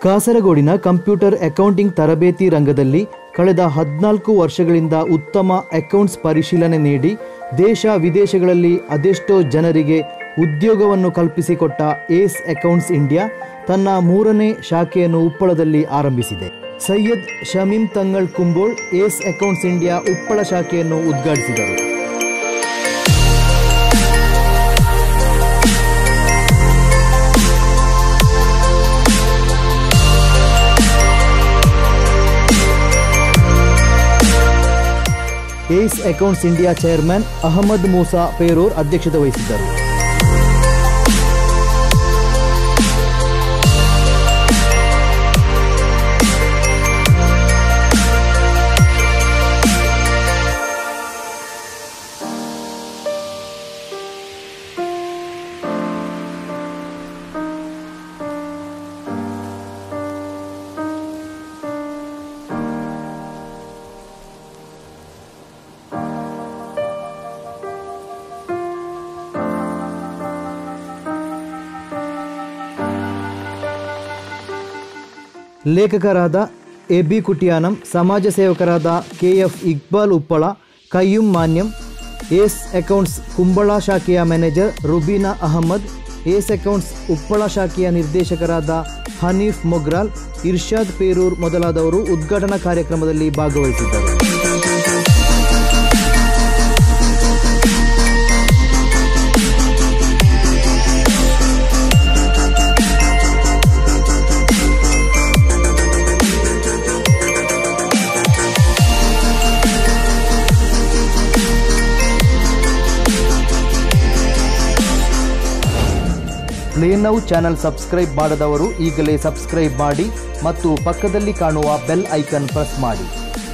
ಕಾಸರಗೋಡಿನ computer accounting ತರಬೇತಿ ರಂಗದಲ್ಲಿ ಕಳೆದ ಹದಿನಾಲ್ಕು ವರ್ಷಗಳಿಂದ ಉತ್ತಮ ಅಕೌಂಟ್ಸ್ ಪರಿಶೀಲನೆ ನೀಡಿ ದೇಶ ವಿದೇಶಗಳಲ್ಲಿ ಅದೆಷ್ಟೋ ಜನರಿಗೆ ಉದ್ಯೋಗವನ್ನು ಕಲ್ಪಿಸಿಕೊಟ್ಟ ಏಸ್ ಅಕೌಂಟ್ಸ್ ಇಂಡಿಯಾ ತನ್ನ ಮೂರನೇ ಶಾಖೆಯನ್ನು ಉಪ್ಪಳದಲ್ಲಿ ಆರಂಭಿಸಿದೆ Syed Shamim Thangal Kumbol Ace Accounts India Uppala ಶಾಖೆಯನ್ನು ಉದ್ಘಾಟಿಸಿದರು Ace Accounts India chairman Ahmed Moosa Perur ಅಧ್ಯಕ್ಷತೆ ವಹಿಸಿದ್ದರು ಲೇಖಕರಾದ ಎ ಬಿ ಕುಟಿಯಾನಂ ಸಮಾಜ ಸೇವಕರಾದ K F Iqbal Uppala Kayyum Manyam Ace Accounts Kumbala ಶಾಖೆಯ manager Rubina Ahmed Ace Accounts Uppala ಶಾಖೆಯ ನಿರ್ದೇಶಕರಾದ ಹನೀಫ್ ಮೊಗ್ರಾಲ್ ಇರ್ಷಾದ್ ಪೇರೂರ್ ಮೊದಲಾದವರು ಉದ್ಘಾಟನಾ ಕಾರ್ಯಕ್ರಮದಲ್ಲಿ ಭಾಗವಹಿಸಿದ್ದರು ಪ್ಲೇ ನೌ ಚಾನಲ್ ಸಬ್ಸ್ಕ್ರೈಬ್ ಮಾಡದವರು ಈಗಲೇ ಸಬ್ಸ್ಕ್ರೈಬ್ ಮಾಡಿ ಮತ್ತು ಪಕ್ಕದಲ್ಲಿ ಕಾಣುವ ಬೆಲ್ ಐಕನ್ ಪ್ರೆಸ್ ಮಾಡಿ